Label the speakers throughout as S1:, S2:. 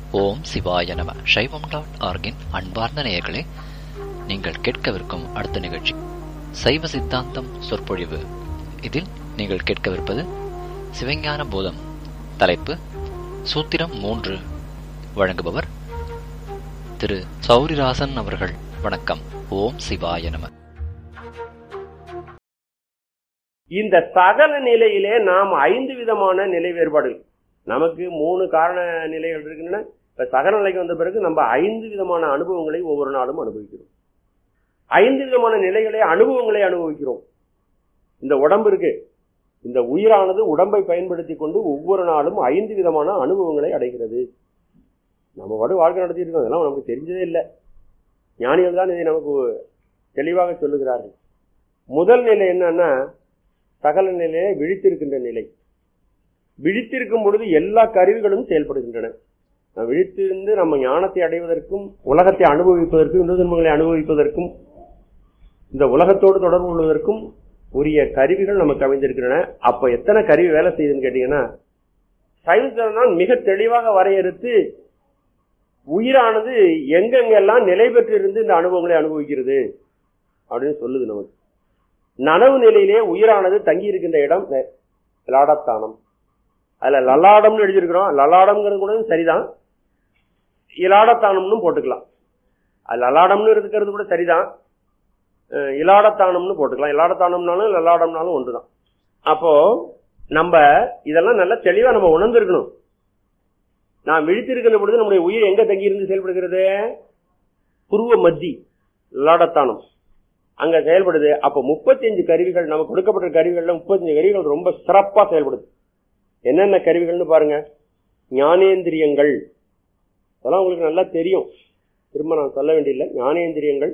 S1: ஓம் சிவாய நம சைவம் டாட் ஆர்கின் அன்பார்ந்த நேயர்களே நீங்கள் கேட்கவிருக்கும் அடுத்த நிகழ்ச்சி சைவ சித்தாந்தம் சொற்பொழிவு இதில் நீங்கள் கேட்கவிருப்பது சிவஞான போதம் தலைப்பு சூத்திரம் மூன்று வழங்குபவர் திரு சௌரிராசன் அவர்கள் வணக்கம் ஓம் சிவாய நம
S2: இந்த சகல நிலையிலே நாம் ஐந்து விதமான நிலை வேறுபாடுகள் நமக்கு மூணு காரண நிலைகள் இருக்கின்றன இப்ப சகல நிலைக்கு வந்த பிறகு நம்ம ஐந்து விதமான அனுபவங்களை ஒவ்வொரு நாளும் அனுபவிக்கிறோம் ஐந்து விதமான நிலைகளை அனுபவங்களை அனுபவிக்கிறோம் இந்த உடம்பு இருக்கு இந்த உயிரானது உடம்பை பயன்படுத்தி கொண்டு ஒவ்வொரு நாளும் ஐந்து விதமான அனுபவங்களை அடைகிறது நம்ம பாடு வாழ்க்கை நடத்திட்டு இருக்கோம் அதெல்லாம் நமக்கு தெரிஞ்சதே இல்லை ஞானிகள் தான் இதை நமக்கு தெளிவாக சொல்லுகிறார்கள் முதல் நிலை என்னன்னா சகல நிலையை விழித்திருக்கின்ற நிலை விழித்திருக்கும் பொழுது எல்லா கருவிகளும் செயல்படுகின்றன நாம் விழித்திருந்து நம்ம ஞானத்தை அடைவதற்கும் உலகத்தை அனுபவிப்பதற்கும் இந்து துன்பங்களை அனுபவிப்பதற்கும் இந்த உலகத்தோடு தொடர்பு கொள்வதற்கும் உரிய கருவிகள் நமக்கு அமைந்திருக்கின்றன அப்ப எத்தனை கருவி வேலை செய்யுதுன்னு கேட்டீங்கன்னா சயின்ஸ் தான் மிக தெளிவாக வரையறுத்து உயிரானது எங்கெங்கெல்லாம் நிலை பெற்று இருந்து இந்த அனுபவங்களை அனுபவிக்கிறது அப்படின்னு சொல்லுது நமக்கு நனவு நிலையிலே உயிரானது தங்கி இருக்கின்ற இடம் லலாடத்தானம் அதுல லலாடம்னு எழுதியிருக்கிறோம் லலாடம்ங்கிறது கூட சரிதான் இலாடத்தானம்னு போட்டுக்கலாம் அது லலாடம்னு இருக்கிறது கூட சரிதான் அஹ் இலாடத்தானம்னு போட்டுக்கலாம் இலாடத்தானம்னாலும் லலாடம்னாலும் ஒன்றுதான் அப்போ நம்ம இதெல்லாம் நல்லா தெளிவா நம்ம உணர்ந்திருக்கணும் நான் விழித்திருக்கின்ற பொழுது நம்முடைய உயிர் எங்க தங்கி இருந்து செயல்படுகிறது புருவ மத்தி லலாடத்தானம் அங்க செயல்படுது அப்ப முப்பத்தி கருவிகள் நமக்கு கொடுக்கப்பட்ட கருவிகள்ல முப்பத்தஞ்சு கருவிகள் ரொம்ப சிறப்பா செயல்படுது என்னென்ன கருவிகள்னு பாருங்க ஞானேந்திரியங்கள் அதெல்லாம் உங்களுக்கு நல்லா தெரியும் திரும்ப நான் சொல்ல வேண்டியதில்லை ஞானேந்திரியங்கள்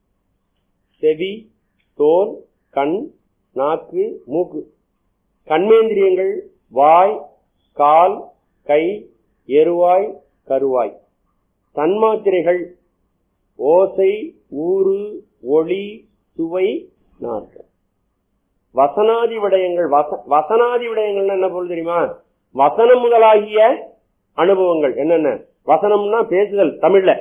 S2: செவி தோல் கண் நாக்கு மூக்கு கண்மேந்திரியங்கள் வாய் கால் கை எருவாய் கருவாய் தன்மாத்திரைகள் ஓசை ஊறு ஒளி சுவை நாற்றம் வசனாதி விடயங்கள் வச- வசனாதி விடயங்கள்னா என்ன பொருள் தெரியுமா வசனம் முதலாகிய அனுபவங்கள் என்னென்ன வசனம்னா பேசுதல் தமிழ்ல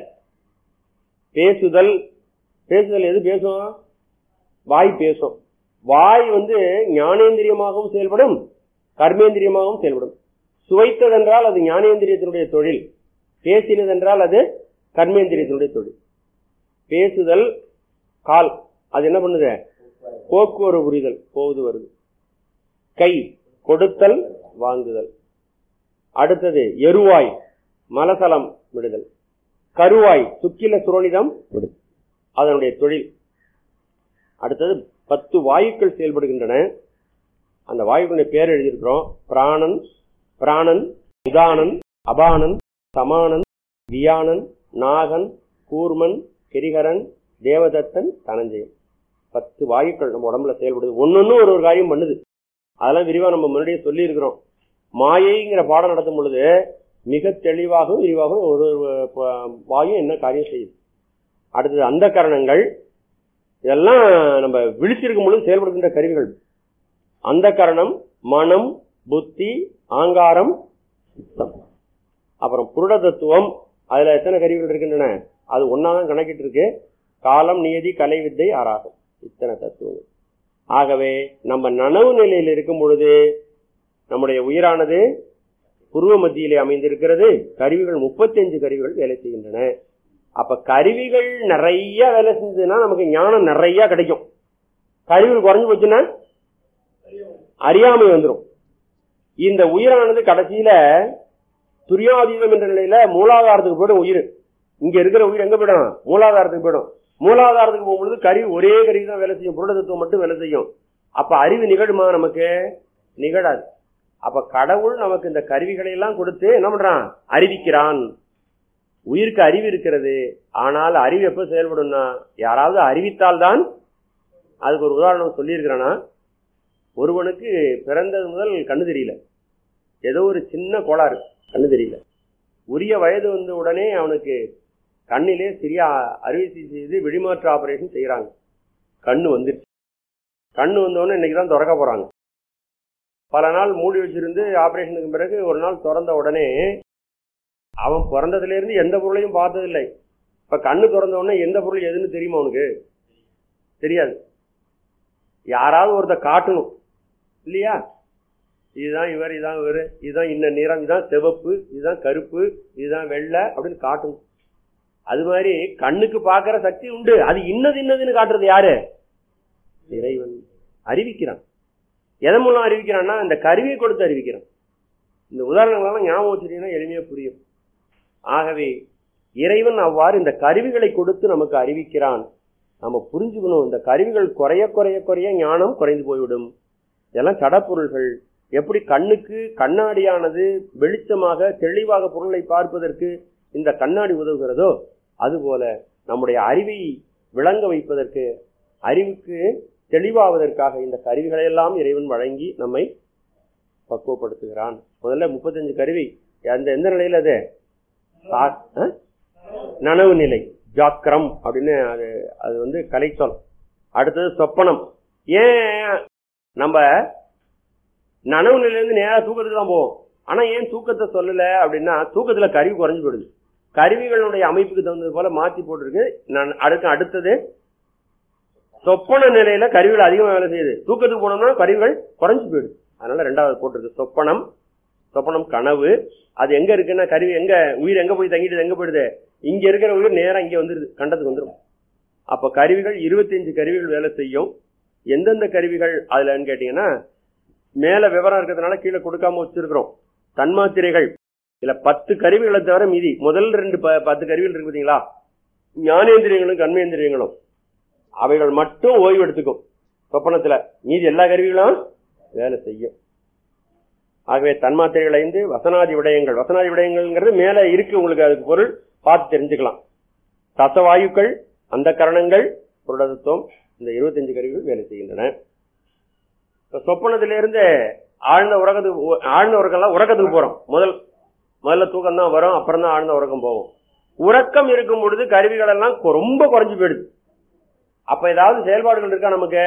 S2: பேசுதல் பேசுதல் எது பேசும் வாய் பேசும் வாய் வந்து ஞானேந்திரியமாகவும் செயல்படும் கர்மேந்திரியமாகவும் செயல்படும் சுவைத்ததென்றால் அது ஞானேந்திரியத்தினுடைய தொழில் பேசினதென்றால் அது கர்மேந்திரியத்தினுடைய தொழில் பேசுதல் கால் அது என்ன பண்ணுது போக்குவரவு புரிதல் போவது வருது கை கொடுத்தல் வாங்குதல் அடுத்தது எருவாய் மலசலம் விடுதல் கருவாய் சுக்கில சுரோனிதம் விடுதல் அதனுடைய தொழில் அடுத்தது பத்து வாயுக்கள் செயல்படுகின்றன அந்த வாயுக்களுடைய பேர் எழுதியிருக்கிறோம் பிராணன் பிராணன் உதானன் அபானன் சமானன் வியானன் நாகன் கூர்மன் கிரிகரன் தேவதத்தன் தனஞ்சயன் பத்து வாயுக்கள் நம்ம உடம்புல செயல்படுது ஒன்னொன்னு ஒரு ஒரு காரியம் பண்ணுது அதெல்லாம் விரிவா நம்ம முன்னாடியே சொல்லி இருக்கிறோம் மாயைங்கிற பாடம் நடத்தும் பொழுது மிக தெளிவாகவும் விரிவாகவும் ஒரு ஒரு ப- வாயு என்ன காரியம் செய்யுது அடுத்தது அந்த கரணங்கள் இதெல்லாம் நம்ம விழிச்சிருக்கும் பொழுது செயல்படுகின்ற கருவிகள் அந்த கரணம் மனம் புத்தி ஆங்காரம் சித்தம் அப்புறம் புருட தத்துவம் அதுல எத்தனை கருவிகள் இருக்கின்றன அது ஒன்னாதான் கணக்கிட்டு இருக்கு காலம் நியதி கலை வித்தை ஆராகம் இத்தனை தத்துவங்கள் ஆகவே நம்ம நனவு நிலையில் இருக்கும் பொழுது நம்முடைய உயிரானது புருவ மத்தியிலே அமைந்திருக்கிறது கருவிகள் 35 கருவிகள் வேலை செய்கின்றன அப்ப கருவிகள் நிறைய வேலை செஞ்சதுன்னா நமக்கு ஞானம் நிறைய கிடைக்கும் கருவிகள் குறைஞ்சு போச்சுன்னா அறியாமை வந்துடும் இந்த உயிரானது கடைசியில துரியாதீதம் என்ற நிலையில மூலாதாரத்துக்கு போயிடும் உயிர் இங்க இருக்கிற உயிர் எங்க போயிடும் மூலாதாரத்துக்கு போயிடும் மூலாதாரத்துக்கு போகும்பொழுது கருவி ஒரே கருவி தான் வேலை செய்யும் புருடத்துவம் மட்டும் வேலை செய்யும் அப்ப அறிவு நிகழுமா நமக்கு நிகழாது அப்ப கடவுள் நமக்கு இந்த கருவிகளை எல்லாம் கொடுத்து என்ன பண்றான் அறிவிக்கிறான் உயிருக்கு அறிவு இருக்கிறது ஆனால் அறிவு எப்ப செயல்படும்னா யாராவது அறிவித்தால்தான் அதுக்கு ஒரு உதாரணம் சொல்லியிருக்கிறேன்னா ஒருவனுக்கு பிறந்தது முதல் கண்ணு தெரியல ஏதோ ஒரு சின்ன கோளாறு கண்ணு தெரியல உரிய வயது வந்த உடனே அவனுக்கு கண்ணிலே சிறிய அறுவை சிகிச்சை செய்து வெளிமாற்று ஆபரேஷன் செய்யறாங்க கண்ணு வந்துருச்சு கண்ணு வந்தவொடனே இன்னைக்கு தான் திறக்க போறாங்க பல நாள் மூடி வச்சிருந்து ஆபரேஷனுக்கு பிறகு ஒரு நாள் திறந்த உடனே அவன் பிறந்ததுல இருந்து எந்த பொருளையும் பார்த்ததில்லை இப்ப கண்ணு திறந்த உடனே எந்த பொருள் எதுன்னு தெரியுமா அவனுக்கு தெரியாது யாராவது ஒருத்த காட்டணும் இல்லையா இதுதான் இவர் இதான் இவர் இதுதான் இன்ன நிறம் இதுதான் சிவப்பு இதுதான் கருப்பு இதுதான் வெள்ளை அப்படின்னு காட்டணும் அது மாதிரி கண்ணுக்கு பார்க்கிற சக்தி உண்டு அது இன்னது இன்னதுன்னு காட்டுறது யாரு இறைவன் அறிவிக்கிறான் எதன் மூலம் அறிவிக்கிறான்னா இந்த கருவியை கொடுத்து அறிவிக்கிறான் இந்த உதாரணங்களெல்லாம் ஞாபகம் வச்சுட்டீங்கன்னா எளிமையா புரியும் ஆகவே இறைவன் அவ்வாறு இந்த கருவிகளை கொடுத்து நமக்கு அறிவிக்கிறான் நம்ம புரிஞ்சுக்கணும் இந்த கருவிகள் குறைய குறைய குறைய ஞானம் குறைந்து போய்விடும் இதெல்லாம் சடப்பொருள்கள் எப்படி கண்ணுக்கு கண்ணாடியானது வெளிச்சமாக தெளிவாக பொருளை பார்ப்பதற்கு இந்த கண்ணாடி உதவுகிறதோ அதுபோல நம்முடைய அறிவை விளங்க வைப்பதற்கு அறிவுக்கு தெளிவாவதற்காக இந்த கருவிகளை எல்லாம் இறைவன் வழங்கி நம்மை பக்குவப்படுத்துகிறான் முதல்ல முப்பத்தஞ்சு கருவி அந்த எந்த நிலையில அது சா- ஆ? நனவு நிலை ஜாக்கிரம் அப்படின்னு அது அது வந்து கலைச்சொல் அடுத்தது சொப்பனம் ஏன் நம்ம நனவு நிலையிலிருந்து நேரா தூக்கத்துக்கு தான் போவோம் ஆனா ஏன் தூக்கத்தை சொல்லல அப்படின்னா தூக்கத்துல கருவி குறைஞ்சு போயிடுது கருவிகளுடைய அமைப்புக்கு தகுந்தது போல மாத்தி போட்டிருக்கு நான் அடுக்க அடுத்தது சொப்பன நிலையில கருவிகள் அதிகமா வேலை செய்யுது தூக்கத்துக்கு போனோம்னா கருவிகள் குறைஞ்சு போயிடுது அதனால ரெண்டாவது போட்டிருக்கு சொப்பனம் சொப்பனம் கனவு அது எங்க இருக்குன்னா கருவி எங்க உயிர் எங்க போய் தங்கிட்டு எங்க போயிடுது இங்க இருக்கிற உயிர் நேரா இங்க வந்துருது கண்டத்துக்கு வந்துடும் அப்ப கருவிகள் 25 கருவிகள் வேலை செய்யும் எந்தெந்த கருவிகள் அதுலன்னு கேட்டீங்கன்னா மேல விவரம் இருக்கிறதுனால கீழே கொடுக்காம வச்சிருக்கிறோம் தன்மாத்திரைகள் இதுல பத்து கருவிகளை தவிர மீதி முதல் ரெண்டு ப- பத்து கருவிகள் இருக்கு பாத்தீங்களா ஞானேந்திரியங்களும் கண்மேந்திரியங்களும் அவைகள் மட்டும் ஓய்வு எடுத்துக்கும் சொப்பனத்துல மீதி எல்லா கருவிகளும் வேலை செய்யும் ஆகவே தன்மாத்திரைகள் ஐந்து வசனாதி விடயங்கள் வசனாதி விடயங்கள்ங்கிறது மேல இருக்கு உங்களுக்கு அதுக்கு பொருள் பார்த்து தெரிஞ்சுக்கலாம் தசவாயுக்கள் அந்த கரணங்கள் புருடதத்துவம் இந்த 25 கருவிகள் வேலை செய்கின்றன இப்ப சொப்பனத்திலிருந்து ஆழ்ந்த உறக்கத்துக்கு ஆழ்ந்த உறக்கம்லாம் உறக்கத்துக்கு போறோம் முதல் முதல்ல தூக்கம் தான் வரும் அப்புறம் தான் ஆழ்ந்த உறக்கம் போகும் உறக்கம் இருக்கும் பொழுது கருவிகள் எல்லாம் கொ- ரொம்ப குறைஞ்சு போயிடுது அப்ப ஏதாவது செயல்பாடுகள் இருக்கா நமக்கு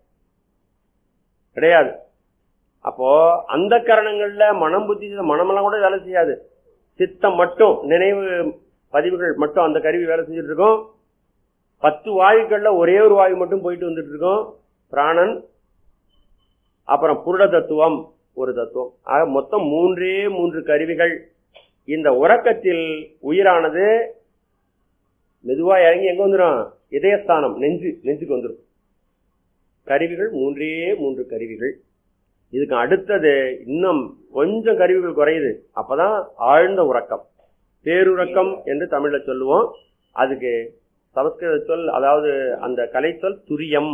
S2: கிடையாது அப்போ அந்த கரணங்கள்ல மனம் புத்தி மனமெல்லாம் கூட வேலை செய்யாது சித்தம் மட்டும் நினைவு பதிவுகள் மட்டும் அந்த கருவி வேலை செஞ்சுட்டு இருக்கும் பத்து வாயுக்கள்ல ஒரே ஒரு வாயு மட்டும் போயிட்டு வந்துட்டு இருக்கும் பிராணன் அப்புறம் புருட தத்துவம் ஒரு தத்துவம் ஆக மொத்தம் மூன்றே மூன்று கருவிகள் இந்த உறக்கத்தில் உயிரானது மெதுவா இறங்கி எங்க வந்துடும் இதயஸ்தானம் நெஞ்சு நெஞ்சுக்கு வந்துடும் கருவிகள் மூன்றே மூன்று கருவிகள் இதுக்கு அடுத்தது இன்னும் கொஞ்சம் கருவிகள் குறையுது அப்பதான் ஆழ்ந்த உறக்கம் பேருறக்கம் என்று தமிழ்ல சொல்லுவோம் அதுக்கு சமஸ்கிருத சொல் அதாவது அந்த கலை சொல் துரியம்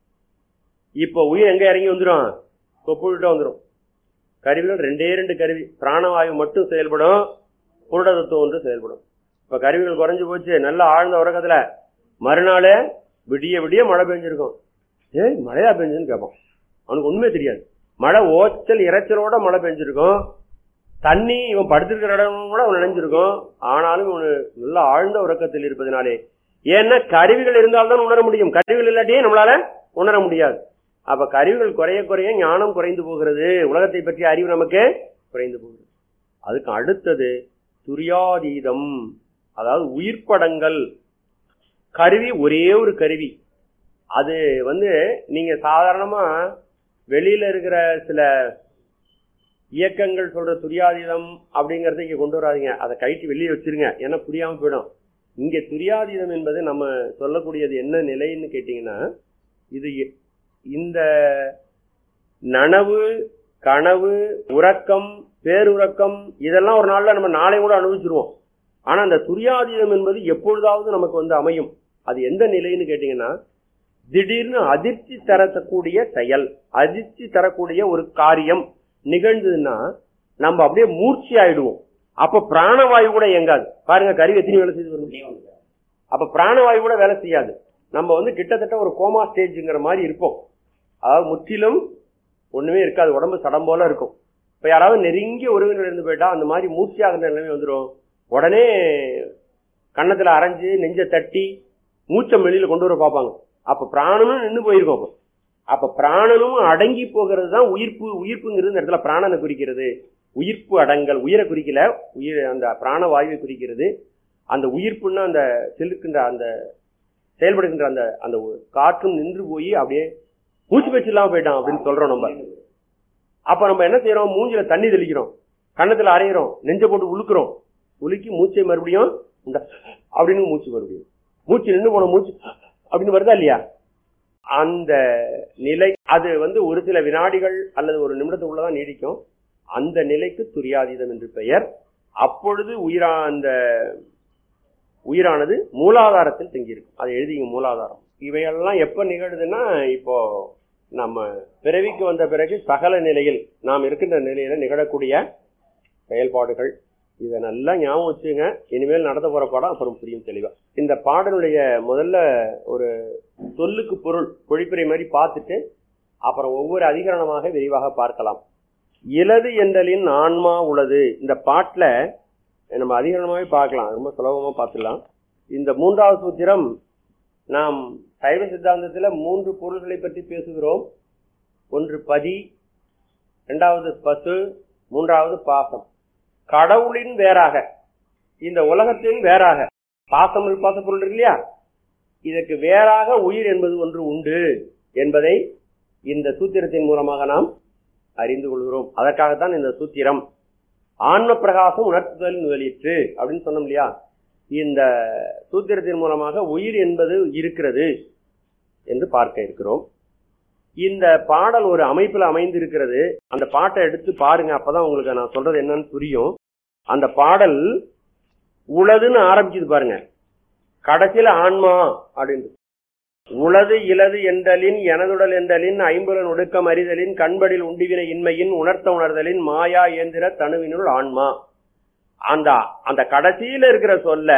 S2: இப்போ உயிர் எங்க இறங்கி வந்துடும் கொப்புவிட்டு வந்துடும் கருவிகள் ரெண்டே ரெண்டு கருவி பிராணவாயு மட்டும் செயல்படும் புருட தத்துவம் ஒன்று செயல்படும் இப்ப கருவிகள் குறைஞ்சு போச்சு நல்ல ஆழ்ந்த உறக்கத்துல மறுநாள் விடிய விடிய மழை பெஞ்சிருக்கும் ஏய் மழையா பெஞ்சுன்னு கேட்பான் அவனுக்கு ஒண்ணுமே தெரியாது மழை ஓச்சல் இறைச்சலோட மழை பெஞ்சிருக்கும் தண்ணி இவன் படுத்திருக்கிற இடம் கூட அவன் நினைஞ்சிருக்கும் ஆனாலும் இவனு நல்ல ஆழ்ந்த உறக்கத்தில் இருப்பதனாலே ஏன்னா கருவிகள் இருந்தால்தான் உணர முடியும் கருவிகள் இல்லாட்டியே நம்மளால உணர முடியாது அப்ப கருவிகள் குறைய குறைய ஞானம் குறைந்து போகிறது உலகத்தை பற்றிய அறிவு நமக்கு குறைந்து போகிறது அதுக்கு அடுத்தது துரியாதீதம் அதாவது உயிர்ப்படங்கள் கருவி ஒரே ஒரு கருவி அது வந்து நீங்க சாதாரணமா வெளியில இருக்கிற சில இயக்கங்கள் சொல்ற துரியாதீதம் அப்படிங்கறத இங்க கொண்டு வராதீங்க அதை கைட்டு வெளியே வச்சிருங்க ஏன்னா புரியாம போயிடும் இங்க துரியாதீதம் என்பது நம்ம சொல்லக்கூடியது என்ன நிலைன்னு கேட்டீங்கன்னா இது எ- இந்த நனவு கனவு உறக்கம் பேருறக்கம் இதெல்லாம் ஒரு நாள்ல நம்ம நாளை கூட அனுபவிச்சிருவோம் ஆனா அந்த துரியாதீதம் என்பது எப்பொழுதாவது நமக்கு வந்து அமையும் அது எந்த நிலைன்னு கேட்டீங்கன்னா திடீர்னு அதிர்ச்சி தரக்கூடிய செயல் அதிர்ச்சி தரக்கூடிய ஒரு காரியம் நிகழ்ந்ததுன்னா நம்ம அப்படியே மூர்ச்சி ஆயிடுவோம் அப்ப பிராணவாயு கூட இயங்காது பாருங்க கருவி எத்தனை வேலை செய்து வரும் அப்ப பிராணவாயு கூட வேலை செய்யாது நம்ம வந்து கிட்டத்தட்ட ஒரு கோமா ஸ்டேஜ்ங்கிற மாதிரி இருப்போம் அதாவது முற்றிலும் ஒண்ணுமே இருக்காது உடம்பு சடம் போல இருக்கும் இப்ப யாராவது நெருங்கிய உறவினர் இருந்து போயிட்டா அந்த மாதிரி மூர்ச்சி ஆகிற நிலைமை வந்துடும் உடனே கன்னத்துல அரைஞ்சு நெஞ்ச தட்டி மூச்சம் வெளியில கொண்டு வர பார்ப்பாங்க அப்ப பிராணனும் நின்று போயிருக்கும் அப்ப அப்ப பிராணனும் அடங்கி போகிறது தான் உயிர்ப்பு உயிர்ப்புங்கிறது இந்த இடத்துல பிராணனை குறிக்கிறது உயிர்ப்பு அடங்கல் உயிரை குறிக்கல உயிர் அந்த பிராணவாயுவை குறிக்கிறது அந்த உயிர்ப்புன்னா அந்த செலுக்கின்ற அந்த செயல்படுகின்ற அந்த அந்த காற்றும் நின்று போய் அப்படியே மூச்சு பேச்சு இல்லாம போயிட்டான் அப்படின்னு சொல்றோம் நம்ம அப்ப நம்ம என்ன செய்யறோம் மூஞ்சில தண்ணி தெளிக்கிறோம் கன்னத்துல அரைகிறோம் நெஞ்ச போட்டு உழுக்குறோம் உலுக்கி மூச்சை மறுபடியும் இந்த அப்படின்னு மூச்சு மறுபடியும் மூச்சு நின்று போன மூச்சு அப்படின்னு வருதா இல்லையா அந்த நிலை அது வந்து ஒரு சில வினாடிகள் அல்லது ஒரு நிமிடத்துக்குள்ளதான் நீடிக்கும் அந்த நிலைக்கு துரியாதீதம் என்று பெயர் அப்பொழுது உயிரா அந்த உயிரானது மூலாதாரத்தில் தங்கியிருக்கும் அதை எழுதிங்க மூலாதாரம் இவையெல்லாம் எப்ப நிகழுதுன்னா இப்போ நம்ம பிறவிக்கு வந்த பிறகு சகல நிலையில் நாம் இருக்கின்ற நிலையில நிகழக்கூடிய செயல்பாடுகள் இதை நல்லா ஞாபகம் வச்சுங்க இனிமேல் நடத்த போற பாடம் அப்புறம் புரியும் தெளிவா இந்த பாடலுடைய முதல்ல ஒரு சொல்லுக்கு பொருள் பொழிப்புரை மாதிரி பார்த்துட்டு அப்புறம் ஒவ்வொரு அதிகரணமாக விரிவாக பார்க்கலாம் இலது என்றலின் ஆன்மா உள்ளது இந்த பாட்டுல நம்ம அதிகரணமாவே பார்க்கலாம் ரொம்ப சுலபமா பார்த்துடலாம் இந்த மூன்றாவது சூத்திரம் நாம் சைவ சித்தாந்தத்துல மூன்று பொருள்களை பற்றி பேசுகிறோம் ஒன்று பதி இரண்டாவது பசு மூன்றாவது பாசம் கடவுளின் வேறாக இந்த உலகத்தின் வேறாக பாசம் பாச பொருள் இருக்கு இல்லையா இதற்கு வேறாக உயிர் என்பது ஒன்று உண்டு என்பதை இந்த சூத்திரத்தின் மூலமாக நாம் அறிந்து கொள்கிறோம் அதற்காகத்தான் இந்த சூத்திரம் ஆன்ம பிரகாசம் உணர்த்துதல் முதலீற்று அப்படின்னு சொன்னோம் இல்லையா இந்த சூத்திரத்தின் மூலமாக உயிர் என்பது இருக்கிறது என்று பார்க்க இருக்கிறோம் இந்த பாடல் ஒரு அமைப்பில் அமைந்திருக்கிறது அந்த பாட்டை எடுத்து பாருங்க அப்பதான் உங்களுக்கு நான் சொல்றது என்னன்னு புரியும் அந்த பாடல் உளதுன்னு ஆரம்பிச்சது பாருங்க கடைசியில ஆன்மா அப்படின்னு உளது இலது என்றலின் எனதுடல் என்றலின் ஐம்புலன் ஒடுக்கம் அறிதலின் கண்படில் உண்டிவினை இன்மையின் உணர்த்த உணர்தலின் மாயா இயந்திர தனுவினுள் ஆன்மா அந்த அந்த கடைசியில இருக்கிற சொல்ல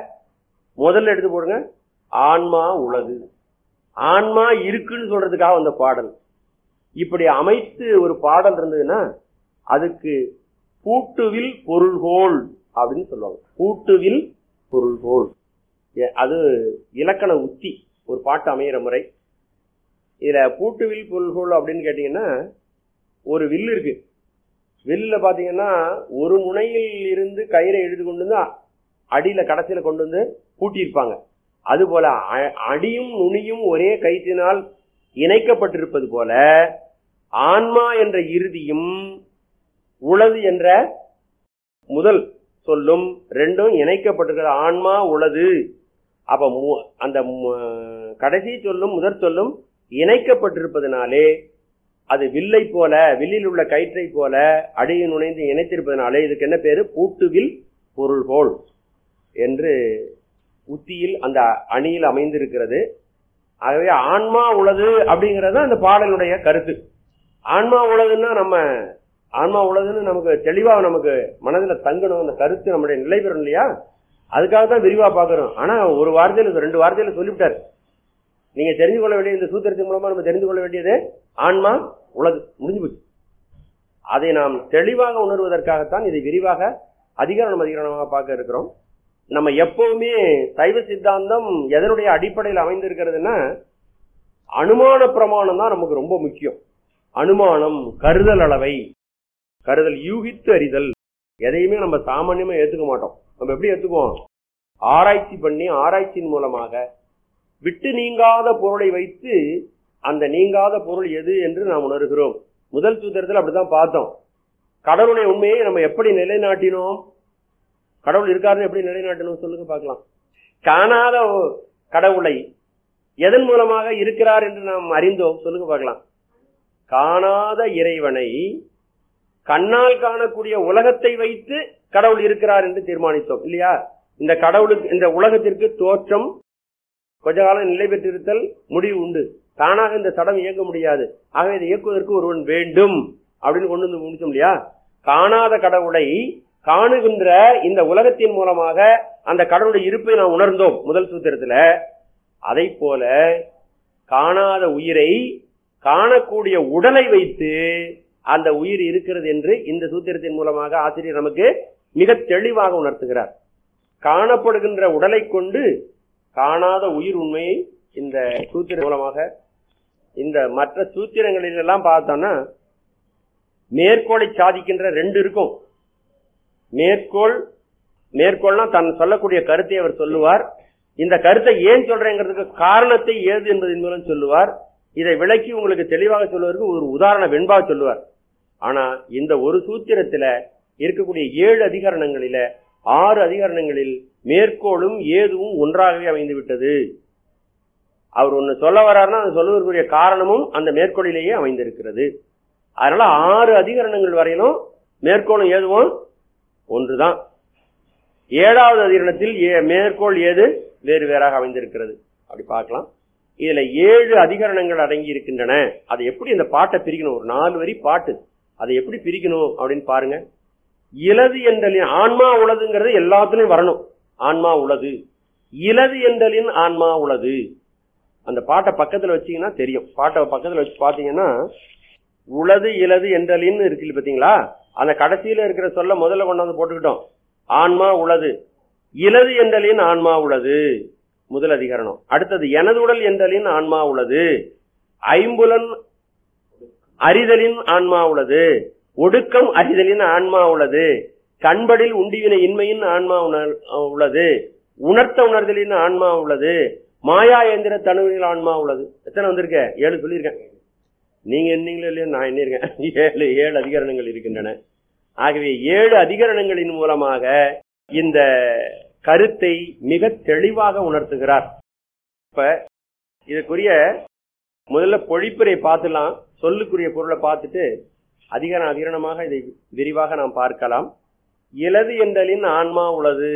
S2: முதல்ல எடுத்து போடுங்க ஆன்மா உலகு ஆன்மா இருக்குன்னு சொல்றதுக்காக அந்த பாடல் இப்படி அமைத்து ஒரு பாடல் இருந்ததுன்னா அதுக்கு பூட்டுவில் பொருள்கோள் அப்படின்னு சொல்லுவாங்க பூட்டுவில் பொருள்கோள் ஏ- அது இலக்கண உத்தி ஒரு பாட்டு அமையிற முறை இதுல பூட்டுவில் பொருள்கோள் அப்படின்னு கேட்டீங்கன்னா ஒரு வில்லு இருக்கு வில்லுல பாத்தீங்கன்னா ஒரு முனையில் இருந்து கயிறை இழுத்து கொண்டு வந்து அடியில கடைசியில கொண்டு வந்து பூட்டியிருப்பாங்க அதுபோல அ- அடியும் நுனியும் ஒரே கயிற்றினால் இணைக்கப்பட்டிருப்பது போல ஆன்மா என்ற இறுதியும் உளது என்ற முதல் சொல்லும் ரெண்டும் இணைக்கப்பட்டிருக்கிறது ஆன்மா உளது அப்ப மு- அந்த மு- கடைசி சொல்லும் முதற் சொல்லும் இணைக்கப்பட்டிருப்பதனாலே அது வில்லை போல வில்லில் உள்ள கயிற்றை போல அடியில் நுழைந்து இணைத்திருப்பதனாலே இதுக்கு என்ன பேரு பூட்டுவில் பொருள்கோள் என்று உத்தியில் அந்த அணியில் அமைந்திருக்கிறது ஆகவே ஆன்மா உளது அப்படிங்கிறது தான் அந்த பாடலுடைய கருத்து ஆன்மா உளதுன்னா நம்ம ஆன்மா உளதுன்னு நமக்கு தெளிவா நமக்கு மனதுல தங்கணும் அந்த கருத்து நம்முடைய நிலை பெறும் இல்லையா அதுக்காக தான் விரிவா பாக்குறோம் ஆனா ஒரு வார்த்தையில ரெண்டு வார்த்தையில சொல்லிவிட்டாரு நீங்க தெரிந்து கொள்ள வேண்டிய இந்த சூத்திரத்தின் மூலமா நம்ம தெரிந்து கொள்ள வேண்டியது ஆன்மா உலகு முடிஞ்சு போச்சு அதை நாம் தெளிவாக உணர்வதற்காகத்தான் இதை விரிவாக அதிகரணம் அதிகரணமாக பார்க்க இருக்கிறோம் நம்ம எப்பவுமே சைவ சித்தாந்தம் எதனுடைய அடிப்படையில் அமைந்திருக்கிறதுன்னா அனுமான பிரமாணம் தான் நமக்கு ரொம்ப முக்கியம் அனுமானம் கருதல் அளவை கருதல் யூகித்து அறிதல் எதையுமே நம்ம சாமானியமா ஏத்துக்க மாட்டோம் நம்ம எப்படி ஏத்துக்குவோம் ஆராய்ச்சி பண்ணி ஆராய்ச்சியின் மூலமாக விட்டு நீங்காத பொருளை வைத்து அந்த நீங்காத பொருள் எது என்று நாம் உணர்கிறோம் முதல் சூத்திரத்தில் அப்படித்தான் பார்த்தோம் கடவுளுடைய உண்மையை நம்ம எப்படி நிலைநாட்டினோம் கடவுள் இருக்காருன்னு எப்படி நிலைநாட்டணும் சொல்லுங்க பார்க்கலாம் காணாத ஒ- கடவுளை எதன் மூலமாக இருக்கிறார் என்று நாம் அறிந்தோம் சொல்லுங்க பார்க்கலாம் காணாத இறைவனை கண்ணால் காணக்கூடிய உலகத்தை வைத்து கடவுள் இருக்கிறார் என்று தீர்மானித்தோம் இல்லையா இந்த கடவுளுக்கு இந்த உலகத்திற்கு தோற்றம் கொஞ்ச காலம் நிலை பெற்றிருத்தல் முடிவு உண்டு தானாக இந்த சடம் இயங்க முடியாது ஆகவே இதை இயக்குவதற்கு ஒருவன் வேண்டும் அப்படின்னு கொண்டு வந்து முடிச்சோம் இல்லையா காணாத கடவுளை காணுகின்ற இந்த உலகத்தின் மூலமாக அந்த கடவுளுடைய இருப்பை நாம் உணர்ந்தோம் முதல் சூத்திரத்துல அதை போல காணாத உயிரை காணக்கூடிய உடலை வைத்து அந்த உயிர் இருக்கிறது என்று இந்த சூத்திரத்தின் மூலமாக ஆசிரியர் நமக்கு மிக தெளிவாக உணர்த்துகிறார் காணப்படுகின்ற உடலை கொண்டு காணாத உயிர் உண்மையை இந்த சூத்திரம் மூலமாக இந்த மற்ற சூத்திரங்களில் எல்லாம் பார்த்தோம்னா மேற்கோளை சாதிக்கின்ற ரெண்டு இருக்கும் மேற்கோள் மேற்கோள்னா தன் சொல்லக்கூடிய கருத்தை அவர் சொல்லுவார் இந்த கருத்தை ஏன் சொல்றேங்கிறதுக்கு காரணத்தை ஏது என்பதன் மூலம் சொல்லுவார் இதை விளக்கி உங்களுக்கு தெளிவாக சொல்வதற்கு ஒரு உதாரண வெண்பா சொல்லுவார் ஆனா இந்த ஒரு சூத்திரத்துல இருக்கக்கூடிய ஏழு அதிகரணங்களில ஆறு அதிகரணங்களில் மேற்கோளும் ஏதுவும் ஒன்றாகவே அமைந்து விட்டது அவர் ஒன்னு சொல்ல வர்றாருன்னா அது சொல்வதற்குரிய காரணமும் அந்த மேற்கோளிலேயே அமைந்திருக்கிறது அதனால ஆறு அதிகரணங்கள் வரையிலும் மேற்கோளும் ஏதுவும் ஒன்றுதான் ஏழாவது அதிகரணத்தில் ஏ- மேற்கோள் ஏது வேறு வேறாக அமைந்திருக்கிறது அப்படி பார்க்கலாம் இதுல ஏழு அதிகரணங்கள் அடங்கி இருக்கின்றன அதை எப்படி இந்த பாட்டை பிரிக்கணும் ஒரு நாலு வரி பாட்டு அதை எப்படி பிரிக்கணும் அப்படின்னு பாருங்க இலது என்றலின் ஆன்மா உளதுங்கிறது எல்லாத்துலயும் வரணும் ஆன்மா உளது இலது என்றலின் ஆன்மா உளது அந்த பாட்டை பக்கத்துல வச்சீங்கன்னா தெரியும் பாட்டை பக்கத்துல வச்சு பாத்தீங்கன்னா உளது இலது என்றலின்னு இருக்கு பாத்தீங்களா அந்த கடைசியில இருக்கிற சொல்ல முதல்ல கொண்டாந்து போட்டுக்கிட்டோம் ஆன்மா உளது இலது என்றலின் ஆன்மா உளது முதல் அதிகரணம் அடுத்தது எனது உடல் என்றலின் ஆன்மா உளது ஐம்புலன் அறிதலின் ஆன்மா உள்ளது ஒடுக்கம் அறிதலின் ஆன்மா உள்ளது கண்படில் உண்டிவின இன்மையின் ஆன்மா உணர் உள்ளது உணர்த்த உணர்தலின் ஆன்மா உள்ளது மாயா எந்திர தனுவினில் ஆன்மா உள்ளது எத்தனை வந்திருக்க ஏழு சொல்லியிருக்கேன் நீங்க என்னீங்களோ இல்லையோ நான் எண்ணிருக்கேன் ஏழு ஏழு அதிகரணங்கள் இருக்கின்றன ஆகவே ஏழு அதிகரணங்களின் மூலமாக இந்த கருத்தை மிக தெளிவாக உணர்த்துகிறார் இப்ப இதுக்குரிய முதல்ல பொழிப்புரை பார்த்துலாம் சொல்லுக்குரிய பொருளை பார்த்துட்டு அதிகரண அதிகரணமாக இதை விரிவாக நாம் பார்க்கலாம் இலது என்றலின் ஆன்மா உள்ளது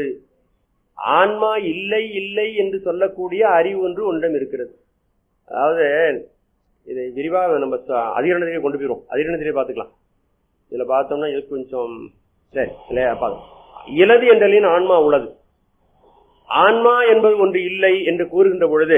S2: ஆன்மா இல்லை இல்லை என்று சொல்லக்கூடிய அறிவு ஒன்று ஒன்றம் இருக்கிறது அதாவது இதை விரிவாக நம்ம ச- அதிகரணத்திலே கொண்டு போயிடும் அதிகரணத்திலே பார்த்துக்கலாம் இதுல பார்த்தோம்னா இது கொஞ்சம் சரி இல்லையா பார்க்கலாம் இலது என்றலின் ஆன்மா உள்ளது ஆன்மா என்பது ஒன்று இல்லை என்று கூறுகின்ற பொழுது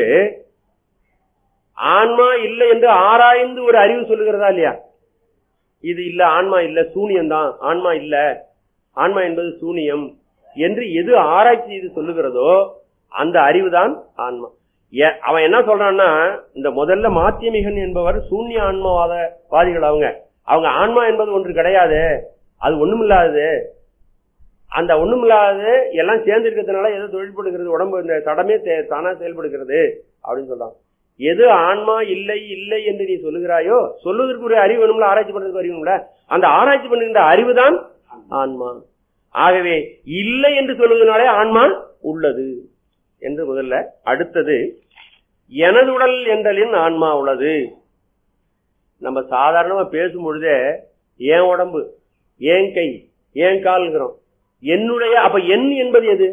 S2: ஆன்மா இல்லை என்று ஆராய்ந்து ஒரு அறிவு சொல்லுகிறதா இல்லையா இது இல்ல ஆன்மா இல்ல சூனியம்தான் ஆன்மா இல்ல ஆன்மா என்பது சூனியம் என்று எது ஆராய்ச்சி செய்து சொல்லுகிறதோ அந்த அறிவுதான் ஆன்மா ஏ- அவன் என்ன சொல்றான்னா இந்த முதல்ல மாத்தியமிகன் என்பவர் சூன்ய ஆன்மவாத வாதிகள் அவங்க அவங்க ஆன்மா என்பது ஒன்று கிடையாது அது ஒண்ணுமில்லாதது அந்த ஒண்ணுமில்லாதது எல்லாம் சேர்ந்து இருக்கிறதுனால எதோ தொழில்படுகிறது உடம்பு இந்த தடமே தே- தானா செயல்படுகிறது அப்படின்னு சொல்றான் எது ஆன்மா இல்லை இல்லை என்று நீ சொல்லுகிறாயோ சொல்லுவதற்கு ஒரு அறிவு வேணும்ல ஆராய்ச்சி பண்றதுக்கு அறிவு வேணும்ல அந்த ஆராய்ச்சி பண்ணுகின்ற அறிவுதான் ஆன்மா ஆகவே இல்லை என்று சொல்வதனாலே ஆன்மா உள்ளது என்று முதல்ல அடுத்தது எனது உடல் என்றலின் ஆன்மா உள்ளது நம்ம சாதாரணமா பேசும் பொழுதே ஏன் உடம்பு ஏன் கை ஏன் கால்கிறோம் என்னுடைய அப்ப என் என்பது எது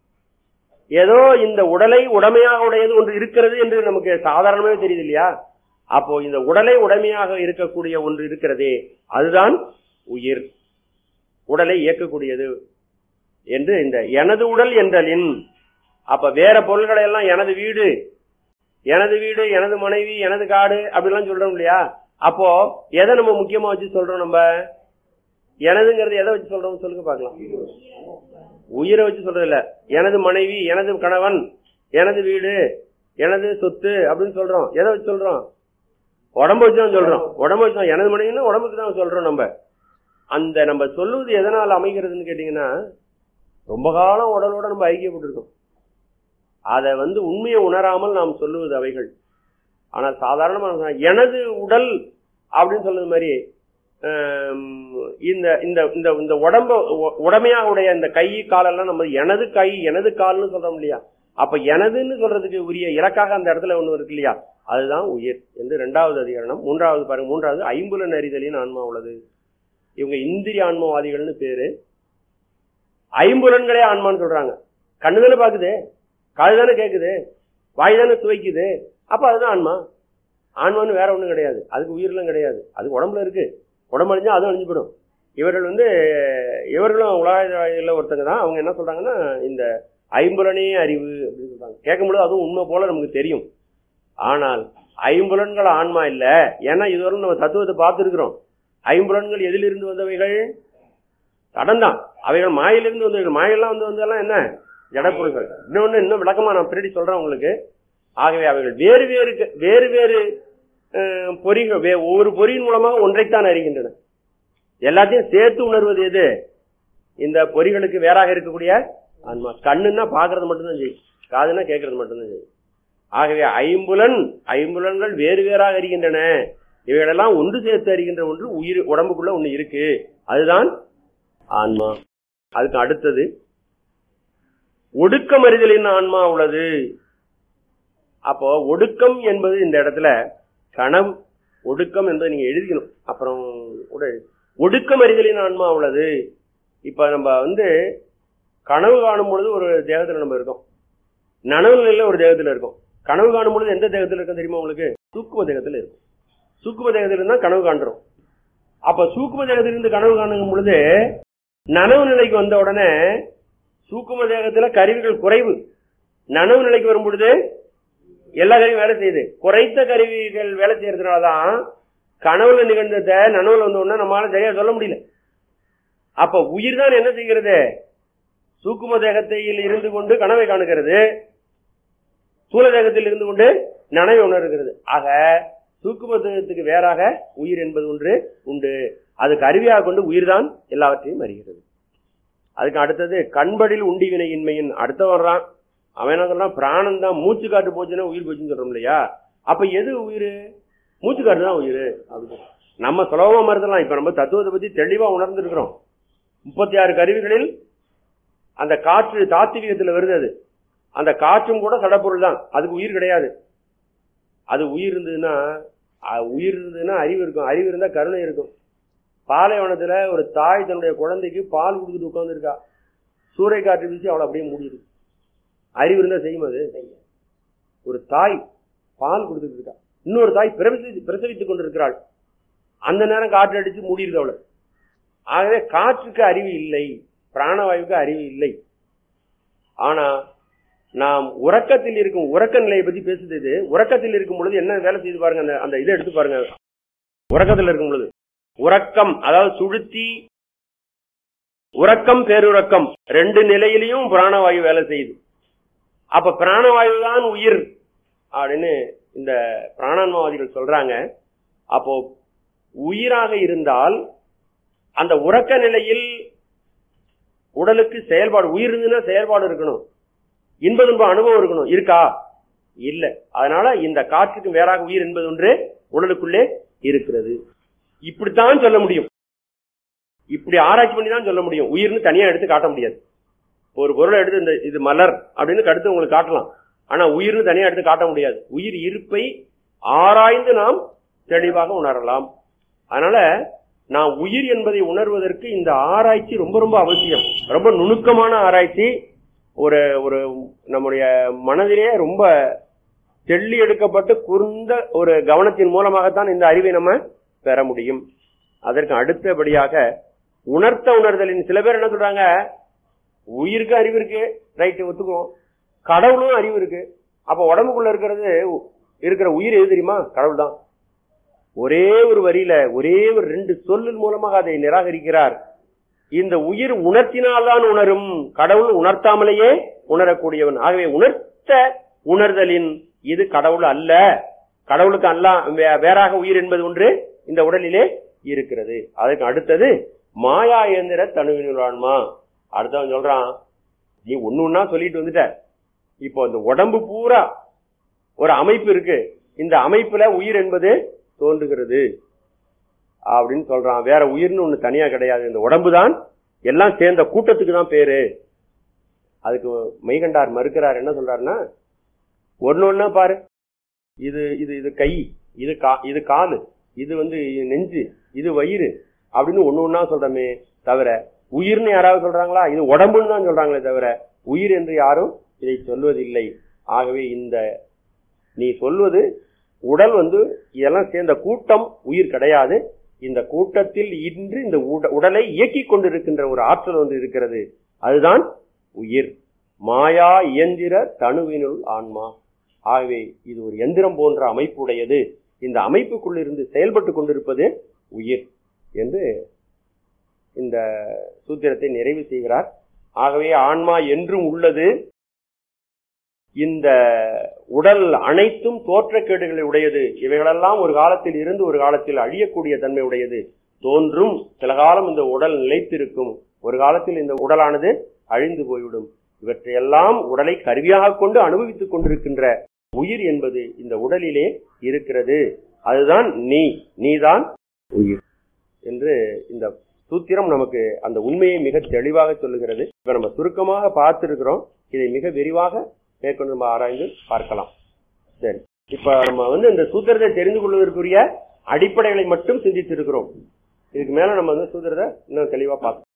S2: ஏதோ இந்த உடலை உடமையாக உடையது ஒன்று இருக்கிறது என்று நமக்கு சாதாரணமாவே தெரியுது இல்லையா அப்போ இந்த உடலை உடமையாக இருக்கக்கூடிய ஒன்று இருக்கிறதே அதுதான் உயிர் உடலை இயக்கக்கூடியது என்று இந்த எனது உடல் என்றலின் அப்ப வேற பொருள்களை எல்லாம் எனது வீடு எனது வீடு எனது மனைவி எனது காடு அப்படிலாம் சொல்றோம் இல்லையா அப்போ எதை நம்ம முக்கியமா வச்சு சொல்றோம் நம்ம எனதுங்கிறது எதை வச்சு சொல்றோம் சொல்லுங்க பார்க்கலாம் உயிரை வச்சு சொல்றது இல்ல எனது மனைவி எனது கணவன் எனது வீடு எனது சொத்து அப்படின்னு சொல்றோம் எதை வச்சு சொல்றோம் உடம்ப வச்சு தான் சொல்றோம் உடம்ப வச்சு தான் எனது மனைவின்னு உடம்புக்கு தான் சொல்றோம் நம்ம அந்த நம்ம சொல்லுவது எதனால் அமைகிறதுன்னு கேட்டீங்கன்னா ரொம்ப காலம் உடலோட நம்ம ஐக்கியப்பட்டிருக்கோம் அதை வந்து உண்மையை உணராமல் நாம் சொல்லுவது அவைகள் ஆனால் சாதாரணமாக எனது உடல் அப்படின்னு சொல்றது மாதிரி ஆம், இந்த இந்த இந்த இந்த உடம்ப உ- உடமையாக உடைய இந்த கை காலெல்லாம் நம்ம எனது கை எனது கால்னு சொல்றோம் இல்லையா அப்ப எனதுன்னு சொல்றதுக்கு உரிய இலக்காக அந்த இடத்துல ஒண்ணு இருக்கு இல்லையா அதுதான் உயிர் என்று இரண்டாவது அதிகரணம் மூன்றாவது பாருங்க மூன்றாவது ஐம்புலன் அறிதலின் ஆன்மா உள்ளது இவங்க இந்திரிய ஆன்மவாதிகள்னு பேரு ஐம்புலன்களே ஆன்மான்னு சொல்றாங்க கண்ணு தானே பாக்குது காது தானே கேக்குது வாய் தானே சுவைக்குது அப்ப அதுதான் ஆன்மா ஆன்மான்னு வேற ஒண்ணும் கிடையாது அதுக்கு உயிரெல்லாம் கிடையாது அது உடம்புல இருக்கு உடம்பு அழிஞ்சா அதுவும் அழிஞ்சு போயிடும் இவர்கள் வந்து இவர்களும் உலக ஒருத்தங்க தான் அவங்க என்ன சொல்றாங்கன்னா இந்த ஐம்புலனே அறிவு அப்படின்னு சொல்றாங்க கேட்கும்போது அதுவும் உண்மை போல நமக்கு தெரியும் ஆனால் ஐம்புலன்கள் ஆன்மா இல்ல ஏன்னா இதுவரை நம்ம தத்துவத்தை பார்த்துருக்கிறோம் ஐம்புலன்கள் எதிலிருந்து வந்தவைகள் கடன்தான் அவைகள் மாயிலிருந்து வந்தவைகள் மாயெல்லாம் வந்து வந்ததெல்லாம் என்ன ஜடப்பொருள்கள் இன்னொன்னு இன்னும் விளக்கமா நான் பின்னாடி சொல்றேன் உங்களுக்கு ஆகவே அவைகள் வேறு வேறு வேறு வேறு அஹ், பொறிகள் வே- ஒவ்வொரு பொறியின் மூலமாக ஒன்றைத்தான் அறிகின்றன எல்லாத்தையும் சேர்த்து உணர்வது எது இந்த பொறிகளுக்கு வேறாக இருக்கக்கூடிய ஆன்மா கண்ணுன்னா பாக்குறது மட்டும்தான் செய்யும் காதுன்னா கேட்கறது மட்டும்தான் செய்யும் ஆகவே ஐம்புலன் ஐம்புலன்கள் வேறு வேறாக அறிகின்றன இவைகளெல்லாம் ஒன்று சேர்த்து அறிகின்ற ஒன்று உயிர் உடம்புக்குள்ள ஒண்ணு இருக்கு அதுதான் ஆன்மா அதுக்கு அடுத்தது ஒடுக்கம் அறிதலின் ஆன்மா உள்ளது அப்போ ஒடுக்கம் என்பது இந்த இடத்துல கனவு ஒடுக்கம் என்பதை நீங்க எழுதிக்கணும் அப்புறம் கூட எழுது. ஒடுக்கம் அறிதலின் ஆன்மா உள்ளது இப்ப நம்ம வந்து கனவு காணும் பொழுது ஒரு தேகத்துல நம்ம இருக்கோம் நனவு நிலையில ஒரு தேகத்துல இருக்கோம் கனவு காணும் பொழுது எந்த தேகத்துல இருக்கும் தெரியுமா உங்களுக்கு சூக்கும தேகத்துல இருக்கும் சூக்கும தேகத்துல இருந்தா கனவு காண்றோம் அப்ப சூக்கும தேகத்திலிருந்து கனவு காணும் பொழுது நனவு நிலைக்கு வந்த உடனே சூக்கும தேகத்துல கருவிகள் குறைவு நனவு நிலைக்கு வரும் பொழுது எல்லா கருவியும் வேலை செய்யுது குறைத்த கருவிகள் வேலை செய்யறதுனாலதான் கனவுல நிகழ்ந்தத நனவுல வந்த உடனே நம்மளால சரியா சொல்ல முடியல அப்ப உயிர் தான் என்ன செய்கிறது சூக்கும தேகத்தில் இருந்து கொண்டு கனவை காணுகிறது சூழ தேகத்தில் இருந்து கொண்டு நனவை உணர்கிறது ஆக சூக்கும தேகத்துக்கு வேறாக உயிர் என்பது ஒன்று உண்டு அது கருவியாக கொண்டு உயிர் தான் எல்லாவற்றையும் அறிகிறது அதுக்கு அடுத்தது கண்படில் உண்டி வினையின்மையின் அடுத்த வர்றான் அவன் என்ன சொல்றான் பிராணம் தான் மூச்சு காட்டு போச்சுன்னா உயிர் போச்சுன்னு சொல்றோம் இல்லையா அப்ப எது உயிர் மூச்சு காட்டு தான் உயிர் அப்படின்னு நம்ம சுலபமா மறுதலாம் இப்ப நம்ம தத்துவத்தை பத்தி தெளிவா உணர்ந்திருக்கிறோம் முப்பத்தி ஆறு கருவிகளில் அந்த காற்று தாத்திவிகத்துல வருது அது அந்த காற்றும் கூட சடப்பொருள் தான் அதுக்கு உயிர் கிடையாது அது உயிர் இருந்ததுன்னா அஹ், உயிர் இருந்ததுன்னா அறிவு இருக்கும் அறிவு இருந்தா கருணை இருக்கும் பாலைவனத்துல ஒரு தாய் தன்னுடைய குழந்தைக்கு பால் கொடுத்துட்டு உட்காந்துருக்கா சூறை காற்று வீசி அவளை அப்படியே மூடிடுது அறிவு இருந்தா செய்யும் அது ஒரு தாய் பால் கொடுத்துட்டு இருக்கா இன்னொரு தாய் பிரசவி பிரசவித்துக் கொண்டிருக்கிறாள் அந்த நேரம் காற்று அடிச்சு மூடிடுது அவளை ஆகவே காற்றுக்கு அறிவு இல்லை பிராணவாயுக்கு அறிவு இல்லை ஆனா நாம் உறக்கத்தில் இருக்கும் உறக்க நிலையை பத்தி பேசுது இது உறக்கத்தில் இருக்கும் பொழுது என்ன வேலை செய்து பாருங்க அந்த அந்த இதை எடுத்து பாருங்க உறக்கத்தில் இருக்கும் பொழுது உறக்கம் அதாவது சுழுத்தி உறக்கம் பேருறக்கம் ரெண்டு நிலையிலையும் பிராணவாயு வேலை செய்யுது அப்ப பிராணவாயு தான் உயிர் அப்படின்னு இந்த பிராணான்மவாதிகள் சொல்றாங்க அப்போ உயிராக இருந்தால் அந்த உறக்க நிலையில் உடலுக்கு செயல்பாடு உயிர் இருந்துன்னா செயல்பாடு இருக்கணும் இன்ப துன்ப அனுபவம் இருக்கணும் இருக்கா இல்ல அதனால இந்த காற்றுக்கு வேறாக உயிர் என்பது ஒன்று உடலுக்குள்ளே இருக்கிறது இப்படித்தான் சொல்ல முடியும் இப்படி ஆராய்ச்சி பண்ணி தான் சொல்ல முடியும் உயிர்னு தனியா எடுத்து காட்ட முடியாது ஒரு பொருளை எடுத்து இந்த இது மலர் அப்படின்னு கடுத்து உங்களுக்கு காட்டலாம் ஆனா உயிர்னு தனியா எடுத்து காட்ட முடியாது உயிர் இருப்பை ஆராய்ந்து நாம் தெளிவாக உணரலாம் அதனால நான் உயிர் என்பதை உணர்வதற்கு இந்த ஆராய்ச்சி ரொம்ப ரொம்ப அவசியம் ரொம்ப நுணுக்கமான ஆராய்ச்சி ஒரு ஒரு நம்முடைய மனதிலே ரொம்ப தெள்ளி எடுக்கப்பட்டு குறுந்த ஒரு கவனத்தின் மூலமாகத்தான் இந்த அறிவை நம்ம பெற முடியும் அதற்கு அடுத்தபடியாக உணர்த்த உணர்தலின் சில பேர் என்ன சொல்றாங்க உயிருக்கு அறிவு இருக்கு ரைட்டு ஒத்துக்குவோம் கடவுளும் அறிவு இருக்கு அப்ப உடம்புக்குள்ள இருக்கிறது இருக்கிற உயிர் எது தெரியுமா கடவுள் தான் ஒரே ஒரு வரியில ஒரே ஒரு ரெண்டு சொல்லின் மூலமாக அதை நிராகரிக்கிறார் இந்த உயிர் உணர்த்தினால்தான் உணரும் கடவுள் உணர்த்தாமலேயே உணரக்கூடியவன் ஆகவே உணர்த்த உணர்தலின் இது கடவுள் அல்ல கடவுளுக்கு அல்ல வே- வேறாக உயிர் என்பது ஒன்று இந்த உடலிலே இருக்கிறது அதுக்கு அடுத்தது மாயா இயந்திர தனுவினுள் ஆன்மா அடுத்தவன் சொல்றான் நீ ஒண்ணு ஒண்ணா சொல்லிட்டு வந்துட்ட இப்போ இந்த உடம்பு பூரா ஒரு அமைப்பு இருக்கு இந்த அமைப்புல உயிர் என்பது தோன்றுகிறது அப்படின்னு சொல்றான் வேற உயிர்னு ஒண்ணு தனியா கிடையாது இந்த உடம்பு தான் எல்லாம் சேர்ந்த கூட்டத்துக்கு தான் பேரு அதுக்கு மெய்கண்டார் மறுக்கிறார் என்ன சொல்றாருன்னா ஒண்ணு ஒண்ணா பாரு இது இது இது கை இது கா இது காலு இது வந்து நெஞ்சு இது வயிறு அப்படின்னு ஒண்ணு ஒண்ணா சொல்றமே தவிர உயிர்னு யாராவது சொல்றாங்களா இது உடம்புன்னு தான் சொல்றாங்களே தவிர உயிர் என்று யாரும் இதை சொல்வதில்லை ஆகவே இந்த நீ சொல்வது உடல் வந்து இதெல்லாம் சேர்ந்த கூட்டம் உயிர் கிடையாது இந்த கூட்டத்தில் இன்று இந்த உட- உடலை இயக்கிக் கொண்டிருக்கின்ற ஒரு ஆற்றல் வந்து இருக்கிறது அதுதான் உயிர் மாயா இயந்திர தனுவினுள் ஆன்மா ஆகவே இது ஒரு எந்திரம் போன்ற அமைப்புடையது இந்த அமைப்புக்குள் இருந்து செயல்பட்டு கொண்டிருப்பது உயிர் என்று இந்த சூத்திரத்தை நிறைவு செய்கிறார் ஆகவே ஆன்மா என்றும் உள்ளது இந்த உடல் அனைத்தும் தோற்றக்கேடுகளை உடையது இவைகளெல்லாம் ஒரு காலத்தில் இருந்து ஒரு காலத்தில் அழியக்கூடிய தன்மை உடையது தோன்றும் சில காலம் இந்த உடல் நிலைத்திருக்கும் ஒரு காலத்தில் இந்த உடலானது அழிந்து போய்விடும் இவற்றையெல்லாம் உடலை கருவியாக கொண்டு அனுபவித்துக் கொண்டிருக்கின்ற உயிர் என்பது இந்த உடலிலே இருக்கிறது அதுதான் நீ நீதான் உயிர் என்று இந்த சூத்திரம் நமக்கு அந்த உண்மையை மிக தெளிவாக சொல்லுகிறது இப்ப நம்ம சுருக்கமாக பார்த்திருக்கிறோம் இதை மிக விரிவாக மேற்கொண்டு நம்ம ஆராய்ந்து பார்க்கலாம் சரி இப்ப நம்ம வந்து இந்த சூத்திரத்தை தெரிந்து கொள்வதற்குரிய அடிப்படைகளை மட்டும் சிந்தித்திருக்கிறோம் இதுக்கு மேல நம்ம வந்து சூத்திரத்தை இன்னும் தெளிவா பார்க்கலாம்